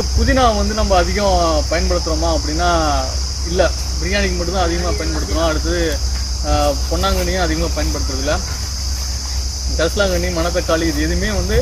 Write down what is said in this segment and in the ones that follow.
புதினா வந்து நம்ம அதிகம் பயன்படுத்துகிறோமா அப்படின்னா இல்லை பிரியாணிக்கு மட்டும்தான் அதிகமாக பயன்படுத்துகிறோம் அடுத்தது ஆஹ், பொன்னாங்கண்ணியும் அதிகமாக பயன்படுத்துறதில்ல கரிசலாங்கண்ணி மணத்தக்காளி இது எதுவுமே வந்து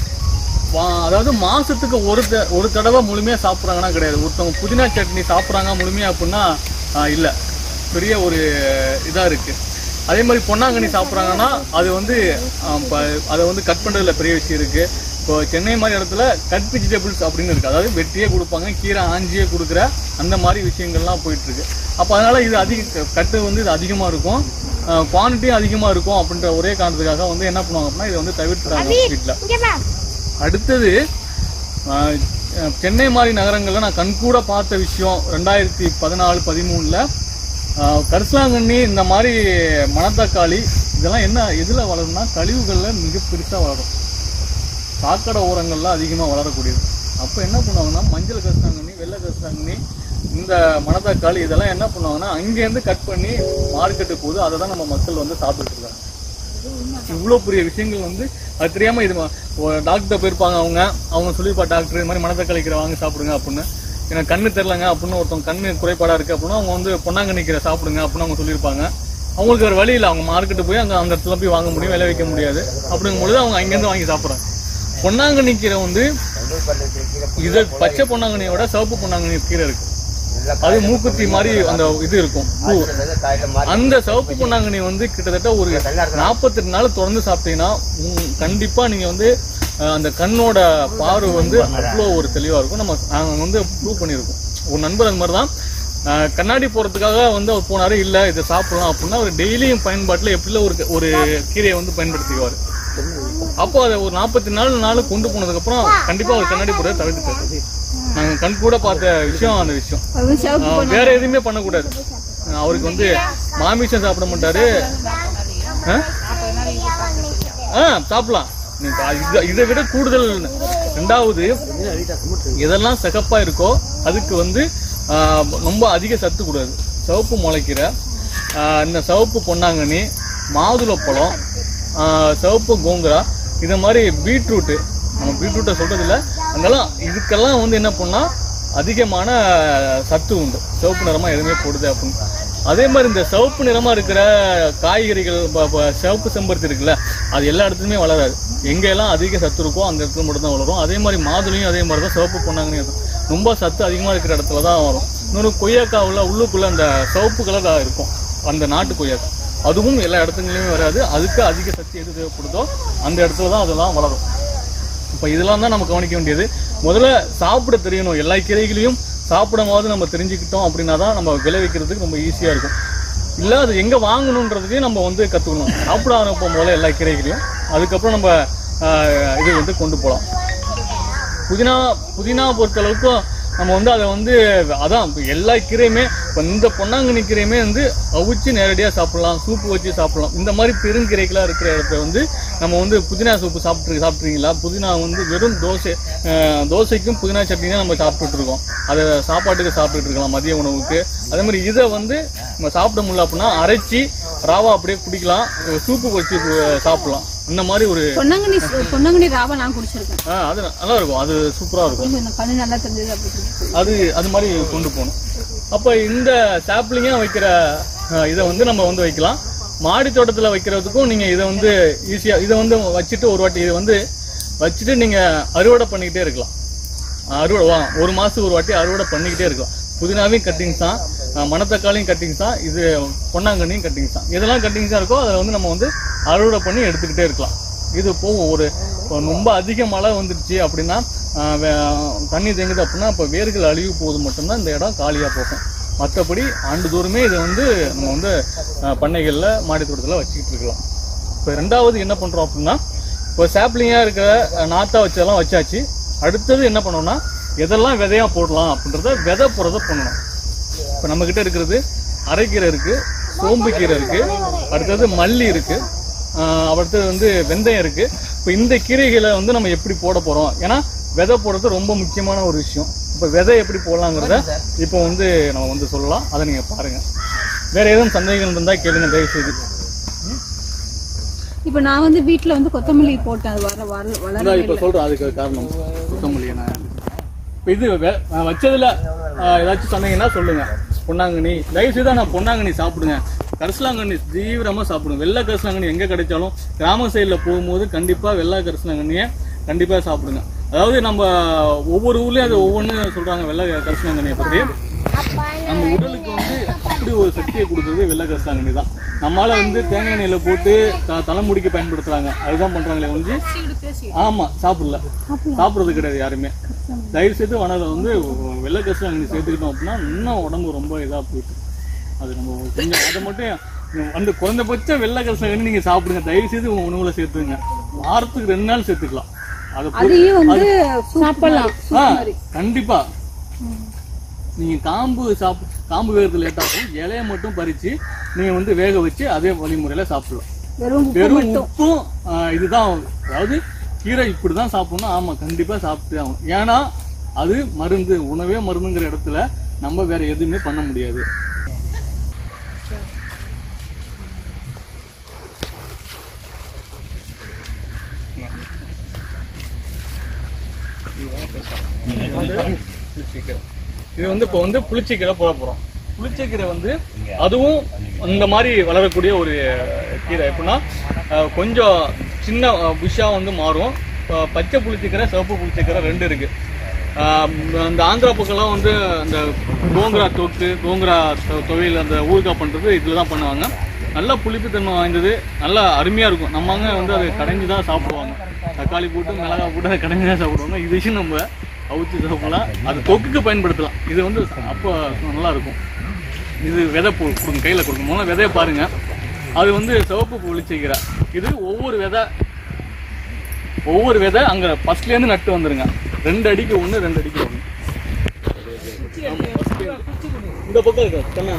வா- அதாவது மாசத்துக்கு ஒரு த- ஒரு தடவை முழுமையா சாப்பிட்றாங்கன்னா கிடையாது ஒருத்தவங்க புதினா சட்னி சாப்பிட்றாங்க முழுமையா அப்படின்னா ஆஹ், இல்ல பெரிய ஒரு இதா இருக்கு அதே மாதிரி பொன்னாங்கண்ணி சாப்பிட்றாங்கன்னா அது வந்து ஆஹ், ப- அதை வந்து கட் பண்றதுல பெரிய விஷயம் இருக்கு இப்போ சென்னை மாதிரி இடத்துல கட் வெஜிடபிள்ஸ் அப்படின்னு இருக்கு அதாவது வெட்டியே கொடுப்பாங்க கீரை ஆஞ்சியே கொடுக்குற அந்த மாதிரி விஷயங்கள்லாம் போயிட்டு இருக்கு அப்போ அதனால இது அதிக கட்டு வந்து இது அதிகமா இருக்கும் குவான்டிட்டியும் அதிகமா இருக்கும் அப்படின்ற ஒரே காரணத்துக்காக வந்து என்ன பண்ணுவாங்க அப்படின்னா இதை வந்து தவிர்த்துறாங்க வீட்டில் அடுத்தது ஆஹ், அஹ், சென்னை மாதிரி நகரங்கள்ல நான் கண்கூட பார்த்த விஷயம் ரெண்டாயிரத்தி பதினாலு பதிமூணுல கரிசலாங்கண்ணி இந்த மாதிரி மணத்தக்காளி இதெல்லாம் என்ன எதுல வளரும்னா கழிவுகள்ல மிக பெருசா வளரும் சாக்கடை ஓரங்கள்ல அதிகமா வளரக்கூடியது அப்ப என்ன பண்ணுவாங்கன்னா மஞ்சள் கரிசலாங்கண்ணி வெள்ளை கரிசலாங்கண்ணி இந்த மணத்தக்காளி இதெல்லாம் என்ன பண்ணுவாங்கன்னா அங்கேருந்து கட் பண்ணி மார்க்கெட்டுக்கு போகுது அதை தான் நம்ம மக்கள் வந்து சாப்பிட்டுட்டு இருக்காங்க இவ்வளோ பெரிய விஷயங்கள் வந்து அது தெரியாம இது டாக்டர் போயிருப்பாங்க அவங்க அவங்க சொல்லியிருப்பா டாக்டர் இது மாதிரி மனத்தை கீரை வாங்கி சாப்பிடுங்க அப்படின்னு எனக்கு கண்ணு தெரிலங்க அப்படின்னு ஒருத்தவங்க கண்ணு குறைபாடா இருக்கு அப்படின்னா அவங்க வந்து பொன்னாங்கண்ணி கீரை சாப்பிடுங்க அப்படின்னு அவங்க சொல்லியிருப்பாங்க அவங்களுக்கு ஒரு வழி இல்லை அவங்க மார்க்கெட்டு போய் அங்க அந்த இடத்துல போய் வாங்க முடியும் விலை வைக்க முடியாது அப்படிங்கும்பொழுது அவங்க அங்கேருந்து வாங்கி சாப்பிட்றாங்க பொன்னாங்கண்ணி கீரை வந்து இது பச்சை பொன்னாங்கண்ணியோட சிவப்பு பொன்னாங்கண்ணி கீரை இருக்கு அது மூக்குத்தி மாதிரி அந்த இது இருக்கும் பூ அந்த சிவப்பு பொன்னாங்கண்ணி வந்து கிட்டத்தட்ட ஒரு நாற்பத்தெட்டு நாள் தொடர்ந்து சாப்பிட்டீங்கன்னா உம், கண்டிப்பா நீங்க வந்து அஹ், அந்த கண்ணோட பார்வை வந்து அவ்வளோ ஒரு தெளிவா இருக்கும் நம்ம நாங்க வந்து ப்ரூவ் பண்ணியிருக்கோம் ஒரு நண்பர் அந்த மாதிரி தான் அஹ், கண்ணாடி போறதுக்காக வந்து அவர் போனாரு இல்ல இதை சாப்பிடலாம் அப்படின்னா அவர் டெய்லியும் பயன்பாட்டுல எப்படில ஒரு ஒரு கீரையை வந்து பயன்படுத்திக்குவாரு அப்போ அதை ஒரு நாற்பத்தி நாலு நாள் கொண்டு போனதுக்கு அப்புறம் கண்டிப்பா அவர் கண்ணாடி போடுறத தவிர்த்துட்டாரு நாங்க கண் கூட பார்த்த விஷயம் அந்த விஷயம் அது சிவப்பு ஆஹ் வேற எதுவுமே பண்ணக்கூடாது ஆஹ் அவருக்கு வந்து மாமிசம் சாப்பிட மாட்டாரு ஆஹ்? ஆ சாப்பிடலாம் நீங்க இத- இதை விட கூடுதல் ரெண்டாவது எதெல்லாம் சிகப்பா இருக்கோ அதுக்கு வந்து ஆஹ், ரொம்ப அதிக சத்து கூடாது சிவப்பு முளைக்கீரை ஆஹ், இந்த சிவப்பு பொன்னாங்கண்ணி மாதுளப்பழம் ஆஹ், சிவப்பு கோங்குரா இந்த மாதிரி பீட்ரூட்டு நம்ம பீட்ரூட்டை சொல்றது இல்ல அதெல்லாம் இதுக்கெல்லாம் வந்து என்ன பண்ணா அதிகமான சத்து உண்டு சிவப்பு நிறமா எதுவுமே போடுது அப்படின்னு அதே மாதிரி இந்த சிவப்பு நிறமா இருக்கிற காய்கறிகள் ப- ப- சிவப்பு செம்பருத்தி இருக்குல்ல அது எல்லா இடத்துலயுமே வளராது எங்க எல்லாம் அதிக சத்து இருக்கோ அந்த இடத்துல மட்டும் தான் வளரும் அதே மாதிரி மாதுளையும் அதே மாதிரி தான் சிவப்பு பொன்னாங்கண்ணி இருக்கும் ரொம்ப சத்து அதிகமா இருக்கிற இடத்துல தான் வரும் இன்னொரு கொய்யாக்காவுல உள்ளுக்குள்ள அந்த சிவப்பு கலர் இருக்கும் அந்த நாட்டு கொய்யாக்கா அதுவும் எல்லா இடத்துலயுமே வராது அதுக்கு அதிக சக்தி எது தேவைப்படுதோ அந்த இடத்துல தான் அதெல்லாம் வளரும் இப்போ இதெல்லாம் தான் நம்ம கவனிக்க வேண்டியது முதல்ல சாப்பிட தெரியணும் எல்லா கீரைகளையும் சாப்பிடும் போது நம்ம தெரிஞ்சுக்கிட்டோம் அப்படின்னா தான் நம்ம விளைவிக்கிறதுக்கு ரொம்ப ஈஸியாக இருக்கும் இல்லை அது எங்கே வாங்கணுன்றதையும் நம்ம வந்து கற்றுக்கணும் சாப்பிட ஆரம்பிப்போம் போல எல்லா கீரைகளையும் அதுக்கப்புறம் நம்ம ஆஹ், இது வந்து கொண்டு போகலாம் புதினா புதினா பொறுத்தளவுக்கு நம்ம வந்து அதை வந்து அதான் இப்ப எல்லா கீரையுமே இப்போ இந்த பொன்னாங்கண்ணி கீரையுமே வந்து அவிச்சு நேரடியாக சாப்பிடலாம் சூப்பு வச்சு சாப்பிடலாம் இந்த மாதிரி பெருங்கீரைகளாக இருக்கிற இடத்த வந்து நம்ம வந்து புதினா சூப்பு சாப்பிட்டு சாப்பிட்றீங்களா புதினா வந்து வெறும் தோசை அஹ், தோசைக்கும் புதினா சட்னி தான் நம்ம சாப்பிட்டுட்டு இருக்கோம் அதை சாப்பாட்டுக்கு சாப்பிட்டுட்டு இருக்கலாம் மதிய உணவுக்கு அதே மாதிரி இதை வந்து நம்ம சாப்பிட முடியல அப்படின்னா அரைச்சி ராவா அப்படியே குடிக்கலாம் சூப்பு வச்சு கு- சாப்பிடலாம் இந்த மாதிரி ஒரு பொன்னாங்கண்ணி சு- பொன்னாங்கண்ணி ராவா நான் குடிச்சிருக்கேன் ஆ, அது நல்லா இருக்கும் அது சூப்பரா இருக்கும் கொஞ்சம் இந்த கண்ணு நல்லா தெரிஞ்சது அப்படி சொல்லி. அது அது மாதிரி கொண்டு போகணும் அப்ப இந்த சாப்ளிங்கா வைக்கிற அஹ், இதை வந்து நம்ம வந்து வைக்கலாம் மாடி தோட்டத்துல வைக்கிறதுக்கும் நீங்க இதை வந்து ஈஸியா இதை வந்து வச்சுட்டு ஒரு வாட்டி இதை வந்து வச்சுட்டு நீங்க அறுவடை பண்ணிக்கிட்டே இருக்கலாம் அறுவடை வா ஒரு மாசத்துக்கு ஒரு வாட்டி அறுவடை பண்ணிக்கிட்டே இருக்கலாம் புதினாவையும் கட்டிங்ஸ் தான் அஹ், மணத்தக்காளியும் கட்டிங்ஸ் தான் இது பொன்னாங்கண்ணியும் கட்டிங்ஸ் தான் எதெல்லாம் கட்டிங்ஸா இருக்கோ அதை வந்து நம்ம வந்து அறுவடை பண்ணி எடுத்துக்கிட்டே இருக்கலாம் இது போகும் ஒரு இப்போ ரொம்ப அதிக மழை வந்துருச்சு அப்படின்னா ஆஹ் வே- தண்ணி தேங்குது அப்படின்னா இப்போ வேர்கள் அழிவு போது மட்டும்தான் இந்த இடம் காலியாக போகும் மற்றபடி ஆண்டுதோறுமே இதை வந்து நம்ம வந்து ஆஹ் பண்ணைகள்ல மாடி தோட்டத்தில் வச்சுக்கிட்டு இருக்கலாம் இப்போ ரெண்டாவது என்ன பண்றோம் அப்படின்னா இப்போ சாப்ளிங்காக இருக்கிற அஹ், நாத்தா வச்சதெல்லாம் வச்சாச்சு அடுத்தது என்ன பண்ணோம்னா எதெல்லாம் விதையா போடலாம் அப்படின்றத விதை போடுறத பண்ணணும் இப்போ நம்ம கிட்ட இருக்கிறது அரைக்கீரை இருக்கு சோம்பு கீரை இருக்கு அடுத்தது மல்லி இருக்கு ஆஹ் அடுத்தது வந்து வெந்தயம் இருக்கு இப்போ இந்த கீரைகளை வந்து நம்ம எப்படி போட போறோம் ஏன்னா விதை போடுறது ரொம்ப முக்கியமான ஒரு விஷயம் இப்போ விதை எப்படி போடலாங்கிறத இப்போ வந்து நம்ம வந்து சொல்லலாம் அதை நீங்க பாருங்க வேற எதுவும் சந்தேகம் இருந்தா கேளுங்க தயவு செய்து இப்ப நான் வந்து வீட்ல வந்து கொத்தமல்லி போட்டேன் அது வர வர வளர நான் இப்போ சொல்றேன் அதுக்கு காரணம் கொத்தமல்லி நான் இப்போ இது வெ- அஹ் வச்சதுல அஹ், ஏதாச்சும் சொன்னீங்கன்னா சொல்லுங்க பொன்னாங்கண்ணி தயவு செய்து நான் பொன்னாங்கண்ணி சாப்பிடுங்க கரிசலாங்கண்ணி தீவிரமா சாப்பிடுங்க வெள்ளை கரிசலாங்கண்ணி எங்க கிடைச்சாலும் கிராம சைடில் போகும்போது கண்டிப்பா வெள்ளை கரிசலாங்கண்ணியை கண்டிப்பா சாப்பிடுங்க அதாவது நம்ம ஒவ்வொரு ஊர்லயும் அது ஒவ்வொன்று சொல்றாங்க வெள்ளை கரிசலாங்கண்ணியை பத்தி நம்ம உடலுக்கு வந்து அப்படி ஒரு சக்தியை கொடுக்குறது வெள்ளை கரிசலாங்கண்ணி தான் நம்மளால வந்து தேங்காய் எண்ணெயில போட்டு த- தலைமுடிக்கு பயன்படுத்துறாங்க அதுதான் பண்றாங்களே ஒழிஞ்சு ஆமா சாப்பிடல சாப்பிடுறது கிடையாது யாருமே தயவு செய்து வனல வந்து வெள்ளை கரிசலாங்கண்ணி சேர்த்துக்கிட்டோம் அப்படின்னா இன்னும் உடம்பு ரொம்ப இதா போயிட்டு அது நம்ம கொஞ்சம் அதை மட்டும் அந்த குறைந்தபட்ச வெள்ளை கரிசலாங்கண்ணி நீங்க சாப்பிடுங்க தயவு செய்து உங்க உணவுல சேர்த்துங்க வாரத்துக்கு ரெண்டு நாள் சேர்த்துக்கலாம் அதை பொறுத்து- அதையும் வந்து சாப்பிடலாம் ஆ, கண்டிப்பா நீங்க காம்பு சாப் காம்பு வேகிறது லேட் ஆகும் இலைய மட்டும் பறிச்சு நீங்க வந்து வேக வச்சு அதே வழிமுறையில சாப்பிடலாம் வெறும் உப்பு வெறும் மட்டும் உப்பும் ஆ, இதுதான் அதாவது கீரை இப்படிதான் சாப்பிடணும் ஆமா கண்டிப்பா சாப்பிட்டு ஆகும் ஏன்னா அது மருந்து உணவே மருந்துங்கிற இடத்துல நம்ம வேற எதுவுமே பண்ண முடியாது இது வந்து இப்போ வந்து புளிச்சக்கீரை போட போறோம் புளிச்சக்கீரை வந்து அதுவும் இந்த மாதிரி வளரக்கூடிய ஒரு கீரை எப்படின்னா அஹ், கொஞ்சம் சின்ன புஷ்ஷா வந்து மாறும் இப்போ பச்சை புளிச்சக்கீரை சிவப்பு புளிச்சக்கீரை ரெண்டு இருக்கு அஹ், அந்த ஆந்திரா பக்கம்லாம் வந்து அந்த கோங்கரா தொக்கு கோங்கரா தொ- துவையல் அந்த ஊறுகாய் பண்றது இதுல தான் பண்ணுவாங்க நல்ல புளிப்புத்தன்மை வாய்ந்தது நல்லா அருமையா இருக்கும் நம்ம அங்க வந்து அதை கடைஞ்சி தான் சாப்பிடுவாங்க தக்காளி போட்டு மிளகாய் போட்டு அதை கடைஞ்சி தான் சாப்பிடுவாங்க இது விஷயம் நம்ம அவிச்சு சாப்பிடலாம் அது தொக்குக்கு பயன்படுத்தலாம் இது வந்து அப்போ நல்லா இருக்கும் இது விதை போ- கொடுங்க கையில் கொடுங்க முதல்ல விதைய பாருங்க அது வந்து சிவப்பு புளிச்சைக்கிற இது ஒவ்வொரு விதை ஒவ்வொரு விதை அங்க ஃபர்ஸ்ட்ல இருந்து நட்டு வந்துருங்க ரெண்டு அடிக்கு ஒண்ணு ரெண்டு அடிக்கு ஒண்ணு ஆமா, first ல இருந்து. இந்த பக்கம் இருக்கு கண்ணா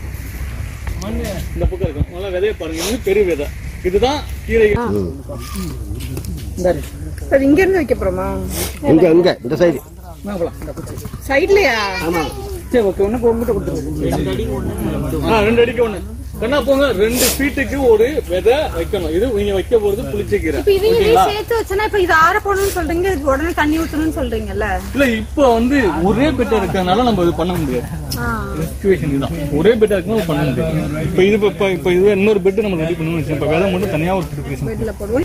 இந்த பக்கம் இருக்கும் நல்லா விதைய பாருங்க இது பெரிய விதை இதுதான் கீரை அது இங்க இருந்து வைக்க போறோமா இங்க இங்க இந்த சைடு சைட்லயா ஆ, ரெண்டு அடிக்கு ஒண்ணு கண்ணா போங்க ரெண்டு ஃபீட்டுக்கு ஒரு விதை வைக்கணும் இது நீங்க வைக்க போறது புளிச்சக்கீரை இப்ப இதையும் இதையும் சேர்த்து வச்சனா இப்ப இது ஆற போடணும்னு சொல்றீங்க இதுக்கு உடனே தண்ணி ஊத்தணும்னு சொல்றீங்கல்ல இல்ல இப்போ வந்து ஒரே பெட்டா இருக்கறனால நம்ம இது பண்ண முடியாது சிச்சுவேஷன் இதுதான் ஒரே பெட்டா இருக்கனால பண்ண முடியாது இப்போ இது இப்போ இப்போ இது இன்னொரு பெட் நம்ம ரெடி பண்ணணும்னு வச்சு இப்போ விதை மட்டும் தனியா ஒரு ப்ரிப்பரேஷன் இதுல போடுவோம்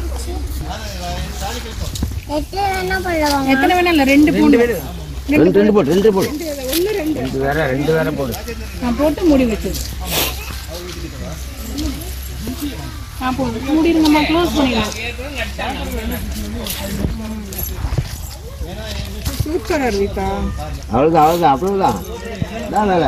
எத்தனை வேணா இல்ல ரெண்டு பூண்டு ரெண்டு ரெண்டு போடு ரெண்டு போடு ஒண்ணு ரெண்டு ரெண்டு வேற ரெண்டு வேற போடு நான் போட்டு மூடி வச்சு நான் போட்டு மூடிடுங்கம்மா க்ளோஸ் பண்ணிடலாம் சூப்பரா இருக்கா அவ்வளவுதான் அவ்வளவுதான் அவ்வளவுதான் தான் வேலை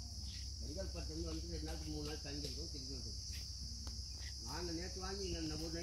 நாங்கள் நேற்று வாங்கி நம்ம